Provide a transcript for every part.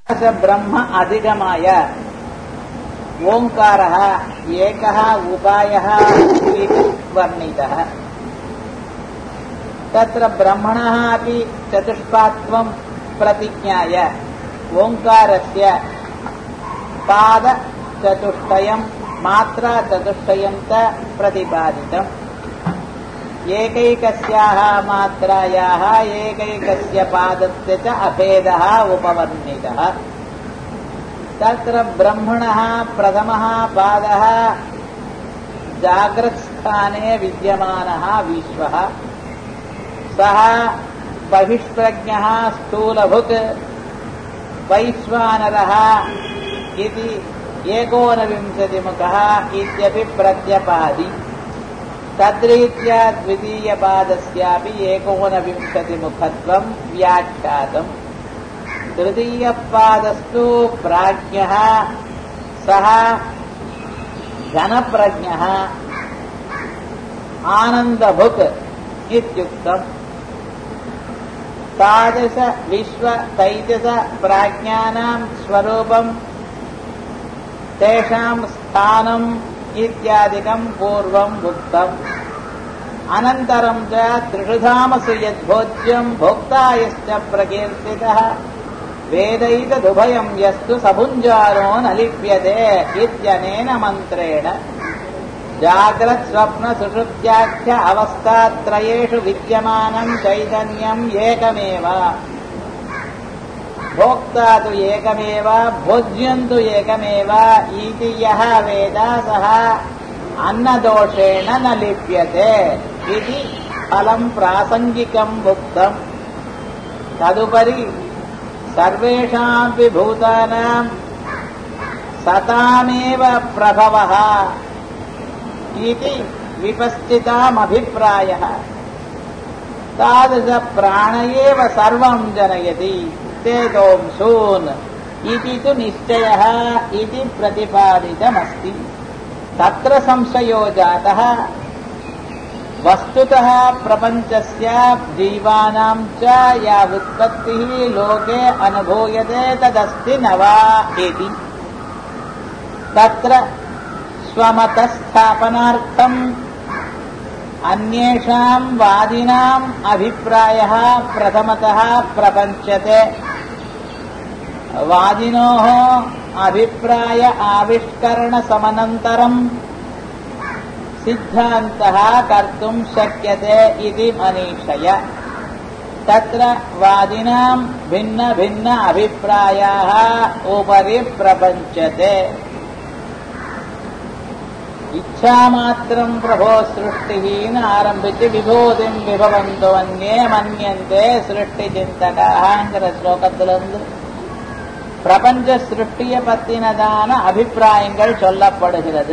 स ब्रह्म अधिगमाय ओङ्कारः एकः उपायः इति वर्णितः तत्र ब्रह्मणः अपि चतुष्पात्वं प्रतिज्ञाय ओङ्कारस्य पादचतुष्टयं मात्राचतुष्टयं च प्रतिपादितम् एकैकस्याः मात्रायाः एकैकस्य पादस्य च अभेदः उपवर्णितः तत्र ब्रह्मणः प्रथमः पादः जाग्रत्स्थाने विद्यमानः विश्वः सः बहिष्प्रज्ञः स्थूलभुक् वैश्वानरः इति एकोनविंशतिमुखः इत्यपि प्रत्यपादि तद्रीत्या द्वितीयपादस्यापि एकोनविंशतिमुखत्वं व्याख्यातम् तृतीयपादस्तु प्राज्ञः सः घनप्रज्ञः आनन्दभुक् इत्युक्तम् तादृश विश्वतैजस प्राज्ञानां स्वरूपम् तेषां स्थानम् इत्यादिकम् पूर्वम् उक्तम् अनन्तरम् च त्रिषुधामसु यद्भोज्यम् भोक्ता यश्च प्रकीर्तितः वेदैतदुभयम् यस्तु सभुञ्जानो न लिप्यते इत्यनेन मन्त्रेण जाग्रत् स्वप्न सुषुप्त्याख्य अवस्थात्रयेषु विद्यमानम् चैतन्यम् एकमेव भोक्ता तु एकमेव भोज्यम् तु एकमेव इति यः वेद सः अन्नदोषेण न लिप्यते इति फलम् प्रासङ्गिकम् उक्तम् तदुपरि सर्वेषामपि भूतानाम् सतामेव प्रभवः इति विपश्चितामभिप्रायः तादृशप्राण एव सर्वम् जनयति चेतोंसून् इति तु निश्चयः इति प्रतिपादितमस्ति तत्र संशयो जातः वस्तुतः प्रपञ्चस्य जीवानाम् च या उत्पत्तिः लोके अनुभूयते तदस्ति न वा इति तत्र स्वमतस्थापनार्थम् अन्येषाम् वादिनाम् अभिप्रायः प्रथमतः प्रपञ्चते वादिनोः अभिप्राय आविष्करणसमनन्तरम् सिद्धान्तः कर्तुम् शक्यते इति मनीषय तत्र वादिनाम् भिन्न भिन्न अभिप्रायाः उपरि प्रपञ्चते इच्छामात्रम् प्रभो सृष्टिः न आरम्भिति विभूतिम् विभवन्तु अन्ये मन्यन्ते சிருஷ்டிச்சிந்தகாங்கிற ஸ்லோகத்திலிருந்து பிரபஞ்ச சிருஷ்டிய பத்தினதான அபிப்பிராயங்கள் சொல்லப்படுகிறது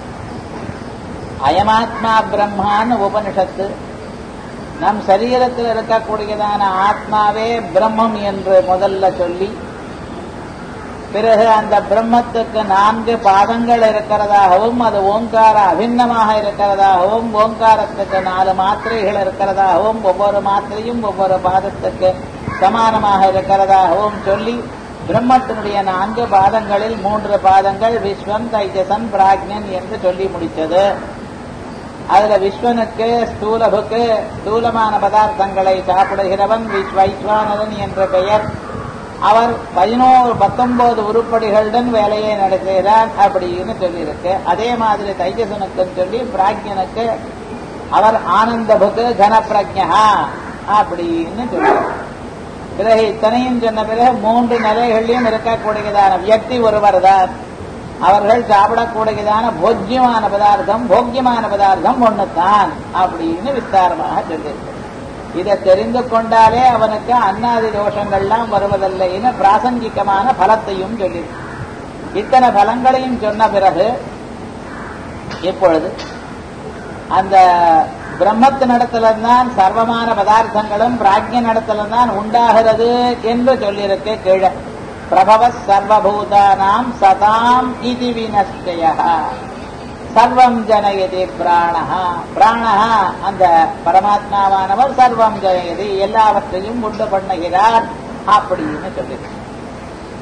அயமாத்மா பிரம்மான்னு உபனிஷத்து நம் சரீரத்தில் இருக்கக்கூடியதான ஆத்மாவே பிரம்மம் என்று முதல்ல சொல்லி பிறகு அந்த பிரம்மத்துக்கு நான்கு பாதங்கள் இருக்கிறதாகவும் அது ஓங்கார அபிநமாக இருக்கிறதாகவும் ஓங்காரத்துக்கு நாலு மாத்திரைகள் இருக்கிறதாகவும் ஒவ்வொரு மாத்திரையும் ஒவ்வொரு பாதத்துக்கு சமானமாக இருக்கிறதாகவும் சொல்லி பிரம்மத்தினுடைய நான்கு பாதங்களில் மூன்று பாதங்கள் விஸ்வம் தைஜசன் பிராக்ஞன் என்று சொல்லி முடித்தது அதுல விஸ்வனுக்கு ஸ்தூலபுக்கு ஸ்தூலமான பதார்த்தங்களை சாப்பிடுகிறவன் வைஸ்வானரன் என்ற பெயர் அவர் பதினோரு பத்தொன்பது உருப்படிகளுடன் வேலையை நடத்துகிறார் அப்படின்னு சொல்லியிருக்கு அதே மாதிரி தைஜசனுக்குன்னு சொல்லி பிராக்ஞனுக்கு அவர் ஆனந்தபுக்கு கனப்பிரஜா அப்படின்னு சொல்றார் பிறகு இத்தனையும் சொன்ன பிறகு மூன்று நிலைகளிலும் இருக்கக்கூடியதான வியக்தி ஒருவர் தான் அவர்கள் சாப்பிடக்கூடியதான போஜ்யமான பதார்த்தம் போக்கியமான பதார்த்தம் ஒண்ணுதான் அப்படின்னு விஸ்தாரமாக சொல்லியிருக்கு இதை தெரிந்து கொண்டாலே அவனுக்கு அன்னாதி தோஷங்கள்லாம் வருவதில்லைன்னு பிராசங்கிகமான பலத்தையும் சொல்லி இத்தனை பலங்களையும் சொன்ன பிறகு இப்பொழுது அந்த பிரம்மத்தினிடத்தில்தான் சர்வமான பதார்த்தங்களும் பிராஜ்ய நடத்தில்தான் உண்டாகிறது என்று சொல்லியிருக்கு கீழே பிரபவ சர்வபூதானாம் சதாம் இது வினஷ்டய சர்வம் ஜனயதி பிராணஹா பிராணஹா அந்த பரமாத்மாவானவர் சர்வம் ஜனயதி எல்லாவற்றையும் உண்டு பண்ணுகிறார் அப்படின்னு சொல்லி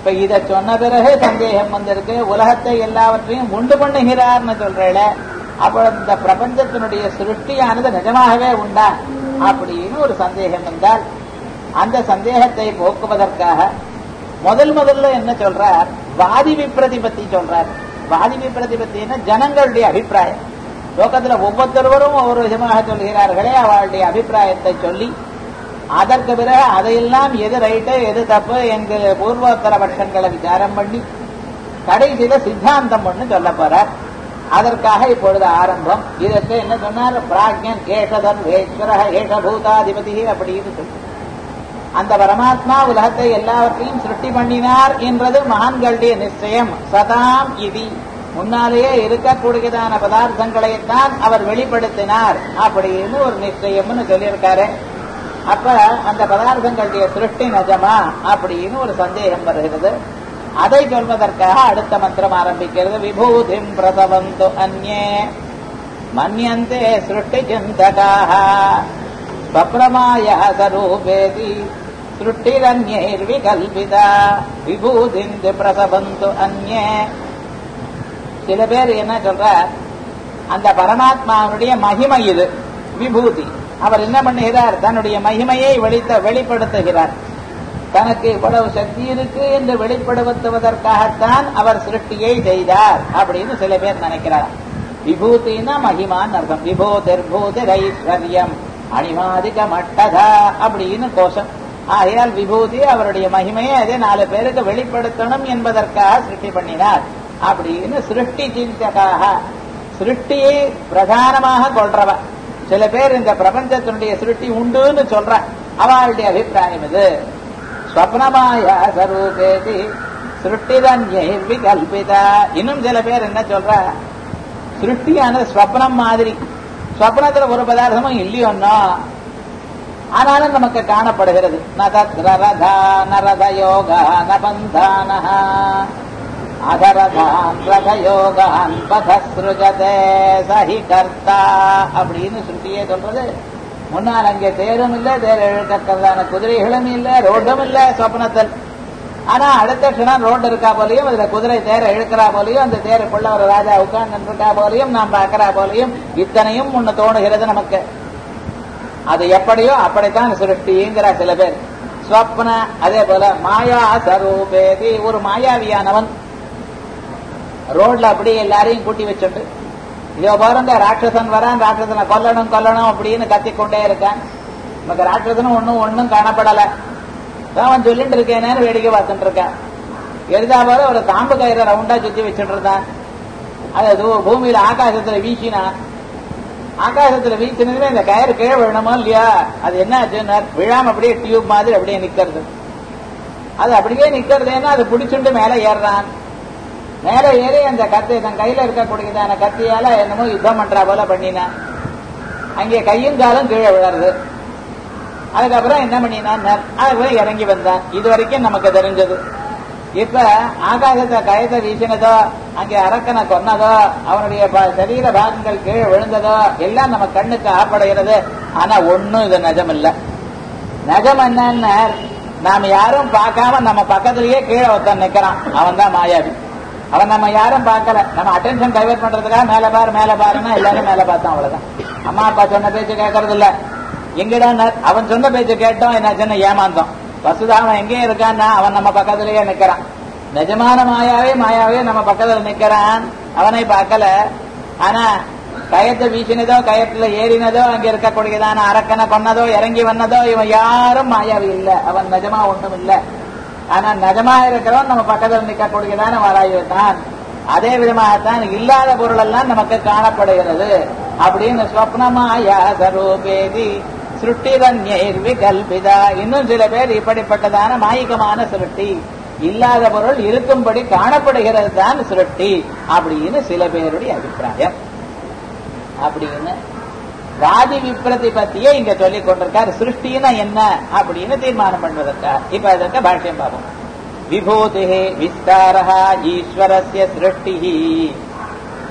இப்ப இத சொன்ன பிறகு சந்தேகம் வந்திருக்கு உலகத்தை எல்லாவற்றையும் உண்டு பண்ணுகிறார்னு சொல்றேல அப்ப இந்த பிரபஞ்சத்தினுடைய சிருஷ்டியானது நிஜமாகவே உண்டா அப்படின்னு ஒரு சந்தேகம் வந்தால் அந்த சந்தேகத்தை போக்குவதற்காக முதல் முதல்ல என்ன சொல்றார் வாதி விப்ரதிபத்தி சொல்றார் வாதி விப்ரதிபத்தின்னா ஜனங்களுடைய அபிப்பிராயம் லோகத்துல ஒவ்வொருத்தருவரும் ஒவ்வொரு விதமாக சொல்கிறார்களே அவளுடைய அபிப்பிராயத்தை சொல்லி அதற்கு பிறகு அதையெல்லாம் எது ரைட்டு எது தப்பு எங்கள் பூர்வோத்தர பட்சங்களை விசாரம் பண்ணி கடைசியில சித்தாந்தம் ஒண்ணு சொல்ல போறார் அதற்காக இப்பொழுது ஆரம்பம் இதற்கு என்ன சொன்னார் பிராஜ்யன் ஏஷதன் வேஸ்வர ஏஷபூதாதிபதி அப்படின்னு சொல்லி அந்த பரமாத்மா உலகத்தை எல்லாவற்றையும் சிருஷ்டி பண்ணினார் என்றது மகான்களுடைய நிச்சயம் சதாம் இதி முன்னாலேயே இருக்கக்கூடியதான பதார்த்தங்களைத்தான் அவர் வெளிப்படுத்தினார் அப்படின்னு ஒரு நிச்சயம்னு சொல்லியிருக்காரு அப்ப அந்த பதார்த்தங்களுடைய சிருஷ்டி நஜமா அப்படின்னு ஒரு சந்தேகம் வருகிறது அதை சொல்வதற்காக அடுத்த மந்திரம் ஆரம்பிக்கிறது விபூதிம் பிரசவந்து அந்நே மன்யந்தே சிருஷ்டி சிந்தகாக ஸ்வப்ரமாய சரூபேதி சிருஷ்டிரன்யைர்விகல்பிதா விபூதிந்து பிரசவந்து அந்நே சில பேர் என்ன சொல்ற அந்த பரமாத்மாவுடைய மகிமை இது விபூதி அவர் என்ன பண்ணுகிறார் தன்னுடைய மகிமையை வெளித்த வெளிப்படுத்துகிறார் தனக்கு இவ்வளவு சக்தி இருக்கு என்று வெளிப்படுத்துவதற்காகத்தான் அவர் சிருஷ்டியை செய்தார் அப்படின்னு சில பேர் நினைக்கிறார் விபூதினா மகிமான் அர்த்தம் விபூதிர் பூதிர் ஐஸ்வர்யம் அணிமாதிக மட்டதா அப்படின்னு கோஷம் ஆகையால் விபூதி அவருடைய மகிமையை அதே நாலு பேருக்கு வெளிப்படுத்தணும் என்பதற்காக சிருஷ்டி பண்ணினார் அப்படின்னு சிருஷ்டி சிந்தகாக சிருஷ்டியை பிரதானமாக கொள்றவ சில பேர் இந்த பிரபஞ்சத்தினுடைய சிருஷ்டி உண்டுன்னு சொல்ற அவளுடைய அபிப்பிராயம் இது ஸ்வப்னமாய சரூபேதி சிருஷ்டிதன்யை விகல்பிதா இன்னும் சில பேர் என்ன சொல்ற சிருஷ்டியானது ஸ்வப்னம் மாதிரி ஸ்வப்னத்துல ஒரு பதார்த்தமும் இல்லையோன்னா ஆனாலும் நமக்கு காணப்படுகிறது நதத்ரதா நரத யோகா நபந்தானஹா அதரதான் ரதயோகான் பதஸ்ருஜதே சஹி கர்த்தா அப்படின்னு ஸ்ருதியே சொல்றது முன்னால் அங்கே தேரும் இல்ல தேர் இழுக்கிறதான குதிரைகளும் இல்ல ரோடும் இல்ல சொப்னத்தில் ஆனா அடுத்த க்ஷணம் ரோடு இருக்கா போலையும் அதுல குதிரை தேரை இழுக்கிறா போலையும் அந்த தேருக்குள்ள ஒரு ராஜா உட்கார்ந்து இருக்கா போலையும் நாம் பார்க்கிறா போலையும் இத்தனையும் முன்ன தோணுகிறது நமக்கு அது எப்படியோ அப்படித்தான் சிருஷ்டிங்கிற சில பேர் ஸ்வப்ன அதே போல மாயா சரூபேதி ஒரு மாயாவியானவன் ரோட்ல அப்படியே எல்லாரையும் கூட்டி வச்சுட்டு இதோ பாருங்க ராட்சசன் வரான் ராட்சசனை கொல்லணும் கொல்லணும் அப்படின்னு கத்திக்கொண்டே இருக்கான் நமக்கு ராட்சசனும் ஒன்னும் ஒன்னும் காணப்படல அவன் சொல்லிட்டு இருக்கேனேன்னு வேடிக்கை பார்த்துட்டு இருக்கான் எழுதா போல ஒரு தாம்பு கயிறை ரவுண்டா சுத்தி வச்சுட்டு இருந்தான் அது பூமியில ஆகாசத்துல வீசினான் ஆகாசத்துல வீசினதுமே இந்த கயிறு கீழே விழணுமோ இல்லையா அது என்ன ஆச்சுன்னா விழாம அப்படியே டியூப் மாதிரி அப்படியே நிக்கிறது அது அப்படியே நிக்கிறதுன்னா அது பிடிச்சுட்டு மேல ஏறுறான் மேல ஏறி அந்த கத்தி தன் கையில இருக்கக்கூடியதான கத்தியால என்னமோ யுத்தம் பண்றா போல பண்ணினான் அங்கே கையும் காலும் கீழே விழறது அதுக்கப்புறம் என்ன பண்ணினான் அதுக்கப்புறம் இறங்கி வந்தான் இது வரைக்கும் நமக்கு தெரிஞ்சது இப்ப ஆகாசத்தை கயத்தை வீசினதோ அங்கே அரக்கனை கொன்னதோ அவனுடைய சரீர பாகங்கள் கீழே விழுந்ததோ எல்லாம் நம்ம கண்ணுக்கு ஆப்படைகிறது ஆனா ஒன்னும் இது நிஜம் இல்ல நிஜம் என்னன்னு நாம யாரும் பார்க்காம நம்ம பக்கத்திலேயே கீழே ஒருத்தன் நிக்கிறான் அவன் தான் மாயாவி அவன் நம்ம யாரும் பார்க்கல நம்ம அட்டென்ஷன் டைவர்ட் பண்றதுக்காக மேல பாரு மேல பாருன்னா எல்லாரும் மேல பார்த்தோம் அவ்வளவுதான் அம்மா அப்பா சொன்ன பேச்சு கேட்கறது இல்ல எங்கடா அவன் சொன்ன பேச்சு கேட்டோம் என்னாச்சுன்னு ஏமாந்தோம் வசுதா அவன் எங்கே இருக்கான்னா அவன் நம்ம பக்கத்திலேயே நிக்கிறான் நிஜமான மாயாவே மாயாவே நம்ம பக்கத்துல நிக்கிறான் அவனை பார்க்கல ஆனா கயத்தை வீசினதோ கயத்துல ஏறினதோ அங்க இருக்கக்கூடியதான அரக்கனை கொன்னதோ இறங்கி வந்ததோ இவன் யாரும் மாயாவி இல்ல அவன் நிஜமா ஒண்ணும் இல்ல ஆனா நிஜமா இருக்கிறவன் நம்ம பக்கத்தில் நிற்கக்கூடியதான வாராயு தான் அதே விதமாகத்தான் இல்லாத பொருள் எல்லாம் நமக்கு காணப்படுகிறது அப்படின்னு ஸ்வப்னமாயா சரூபேதி சிருஷ்டிரன்யர் விகல்பிதா இன்னும் சில பேர் இப்படிப்பட்டதான மாயிகமான சிருஷ்டி இல்லாத பொருள் இருக்கும்படி காணப்படுகிறது தான் சிருஷ்டி அப்படின்னு சில பேருடைய அபிப்பிராயம் அப்படின்னு வாதி விப்ரதிபத்தியை இங்க சொல்லிக் கொண்டிருக்கார் சிருஷ்டினா என்ன அப்படின்னு தீர்மானம் பண்ணுவதற்கா இப்ப அதற்கு பாஷ்யம் பார்ப்போம் விபூதி விஸ்தாரா ஈஸ்வரஸ்ய சிருஷ்டி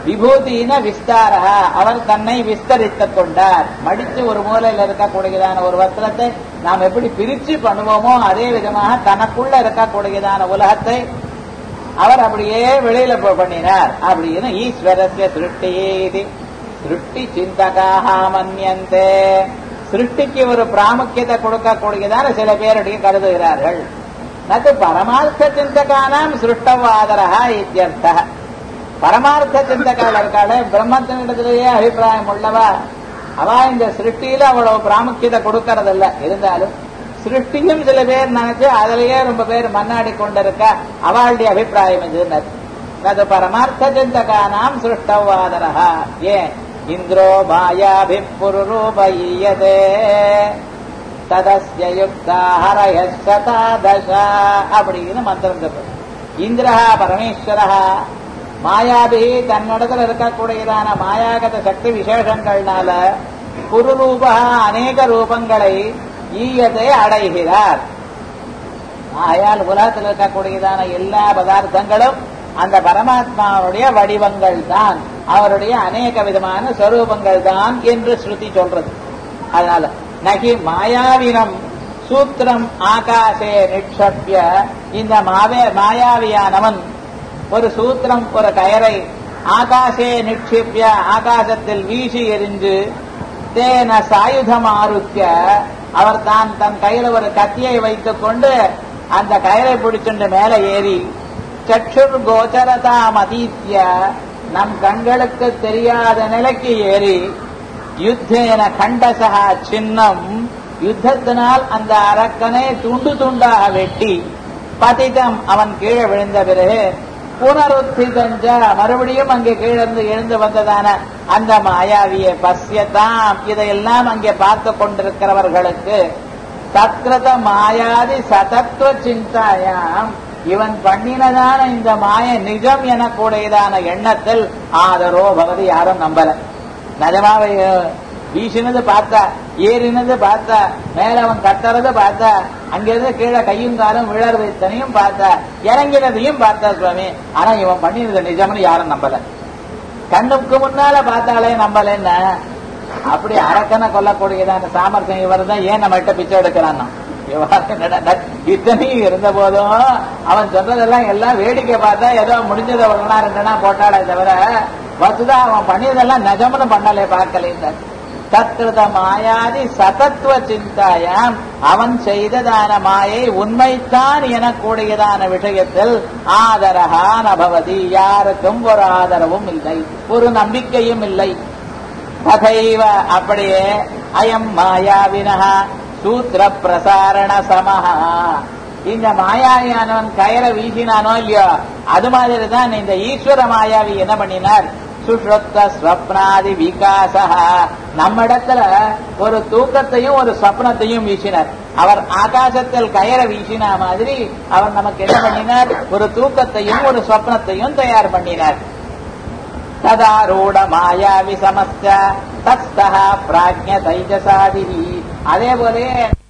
விபூதின விஸ்தாரா அவர் தன்னை விஸ்தரித்துக் கொண்டார் மடித்து ஒரு மூலையில் இருக்கக்கூடியதான ஒரு வஸ்திரத்தை நாம் எப்படி பிரிச்சு பண்ணுவோமோ அதே விதமாக தனக்குள்ள இருக்கக்கூடியதான உலகத்தை அவர் அப்படியே வெளியில போ- பண்ணினார் அப்படின்னு ஈஸ்வரஸ்ய சிருஷ்டியே இது சிருஷ்டி சிந்தகாக மன்யந்தே சிருஷ்டிக்கு ஒரு பிராமுக்கியத்தை கொடுக்கக்கூடியதான சில பேருடைய கருதுகிறார்கள் நது பரமார்த்த சிந்தகானாம் சிருஷ்டவாதரா இத்தியர்த்தः பரமார்த்த சிந்தகால் இருக்காளே பிரம்மத்தினிடத்திலேயே அபிப்பிராயம் உள்ளவா அவ இந்த சிருஷ்டியில அவ்வளவு பிராமுக்கியத்தை கொடுக்கறதில்ல இருந்தாலும் சிருஷ்டியும் சில பேர் நினைச்சு அதிலேயே ரொம்ப பேர் மன்னாடி கொண்டிருக்க அவளுடைய அபிப்பிராயம் இது நது பரமார்த்த சிந்தகானாம் சிருஷ்டவாதரா ஏன் இந்திரோ மாயாபி புருரூபயதே ததஸ்ய யுக்தா ஹரய சதாதச அப்படின்னு மந்திரம் சொல்றது இந்திரஹா பரமேஸ்வரஹா மாயாபி தன்னிடத்துல இருக்கக்கூடியதான மாயாகத சக்தி விசேஷங்கள்னால புருரூபா அநேக ரூபங்களை ஈயத்தை அடைகிறார் ஆயால் உலகத்தில் இருக்கக்கூடியதான எல்லா பதார்த்தங்களும் அந்த பரமாத்மாவுடைய வடிவங்கள் தான் அவருடைய அநேக விதமான ஸ்வரூபங்கள் தான் என்று ஸ்ருதி சொல்றது அதனால நகி மாயாவினம் சூத்திரம் ஆகாசே நிக்ஷப்ய இந்த மாவே மாயாவியானவன் ஒரு சூத்திரம் ஒரு கயரை ஆகாசே நிக்ஷிப்ய ஆகாசத்தில் வீசி எறிந்து தேன சாயுதம் ஆருத்திய அவர் தான் தன் கையில ஒரு கத்தியை வைத்துக் கொண்டு அந்த கயரை பிடிச்சுண்டு மேல ஏறி சற்றுர் கோச்சரதா மதீத்திய நம் கண்களுக்கு தெரியாத நிலைக்கு ஏறி யுத்தேன கண்டசகா சின்னம் யுத்தத்தினால் அந்த அரக்கனை துண்டு துண்டாக வெட்டி பதிதம் அவன் கீழே விழுந்த பிறகு புனருத்திதஞ்ச மறுபடியும் அங்கே கீழிருந்து எழுந்து வந்ததான அந்த மாயாவியை பசியத்தாம் இதையெல்லாம் அங்கே பார்த்து கொண்டிருக்கிறவர்களுக்கு சத்கிருத மாயாதி சதத்துவ சிந்தாயாம் இவன் பண்ணினதான இந்த மாய நிஜம் எனக்கூடியதான எண்ணத்தில் ஆதரோ பகதி யாரும் நம்பல நிஜமாவே வீசினது பார்த்தா ஏறினது பார்த்தா மேல அவன் கத்துறது பார்த்தா அங்கிருந்து கீழே கையும் காலும் விழறது இத்தனையும் பார்த்தா இறங்கினதையும் பார்த்தா சுவாமி ஆனா இவன் பண்ணினது நிஜம்னு யாரும் நம்பல கண்ணுக்கு முன்னால பார்த்தாலே நம்பலன்னா அப்படி அரக்கனை கொல்லக்கூடியதான சாமர்த்தியம் இவர் தான் ஏன் நம்ம கிட்ட பிச்சை எடுக்கிறான் இத்தனையும் இருந்த போதும் அவன் சொன்னதெல்லாம் எல்லாம் வேடிக்கை பார்த்தா ஏதோ முடிஞ்சதை ஒரு நாள் ரெண்டு நாள் போட்டாலே தவிர வசுதா அவன் பண்ணியதெல்லாம் நிஜம்னு பண்ணலே பார்க்கல தத்கிருத மாயாதி சதத்துவ சிந்தாயாம் அவன் செய்ததான மாயை உண்மைத்தான் எனக்கூடியதான விஷயத்தில் ஆதரகா நபவதி யாருக்கும் ஒரு ஆதரவும் இல்லை ஒரு நம்பிக்கையும் இல்லை ததைவ அப்படியே அயம் மாயாவினஹா சூத்திர பிரசாரண சமஹா இந்த மாயாவியானவன் கயரை வீசினானோ இல்லையோ அது மாதிரி தான் இந்த ஈஸ்வர மாயாவி என்ன பண்ணினார் சுஷ்ருத்த ஸ்வப்னாதி விகாசா நம்ம இடத்துல ஒரு தூக்கத்தையும் ஒரு ஸ்வப்னத்தையும் வீசினார் அவர் ஆகாசத்தில் கயரை வீசினா மாதிரி அவர் நமக்கு என்ன பண்ணினார் ஒரு தூக்கத்தையும் ஒரு ஸ்வப்னத்தையும் தயார் பண்ணினார் ததாரூட மாயாவி சமஸ்த தஸ்தா பிராஜ்ய தைஜசாதி அதே போல